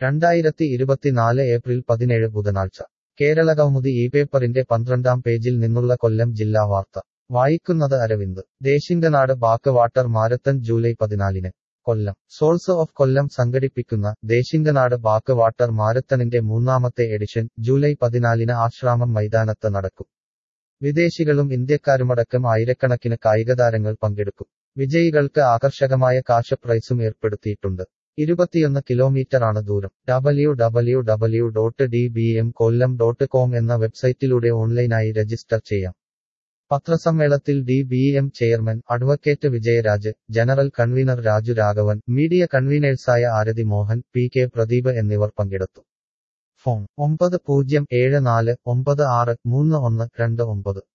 രണ്ടായിരത്തി ഇരുപത്തിനാല് ഏപ്രിൽ പതിനേഴ് ബുധനാഴ്ച കേരളകൗമുദി ഈ പേപ്പറിന്റെ പന്ത്രണ്ടാം പേജിൽ നിന്നുള്ള കൊല്ലം ജില്ലാ വാർത്ത വായിക്കുന്നത് Aravind Desinganad back water marathon July പതിനാലിന് കൊല്ലം സോൾസ് ഓഫ് കൊല്ലം സംഘടിപ്പിക്കുന്ന ദേശിംഗനാട് ബാക്ക് വാട്ടർ മാരത്തണിന്റെ മൂന്നാമത്തെ എഡിഷൻ ജൂലൈ പതിനാലിന് ആശ്രാമം മൈതാനത്ത് നടക്കും വിദേശികളും ഇന്ത്യക്കാരുമടക്കം ആയിരക്കണക്കിന് കായികതാരങ്ങൾ പങ്കെടുക്കും വിജയികൾക്ക് ആകർഷകമായ കാശ് പ്രൈസും ഏർപ്പെടുത്തിയിട്ടുണ്ട് ഇരുപത്തിയൊന്ന് കിലോമീറ്ററാണ് ദൂരം W W W dot D B M Kollam dot com എന്ന വെബ്സൈറ്റിലൂടെ ഓൺലൈനായി രജിസ്റ്റർ ചെയ്യാം പത്രസമ്മേളനത്തിൽ D B M chairman advocate Vijayaraj general convener Raju Raghavan media കൺവീനേഴ്സായ ആരതി മോഹൻ പി കെ പ്രദീപ് എന്നിവർ പങ്കെടുത്തു ഫോൺ ഒമ്പത് പൂജ്യം ഏഴ് നാല് ഒമ്പത് ആറ് മൂന്ന് ഒന്ന് രണ്ട് ഒമ്പത്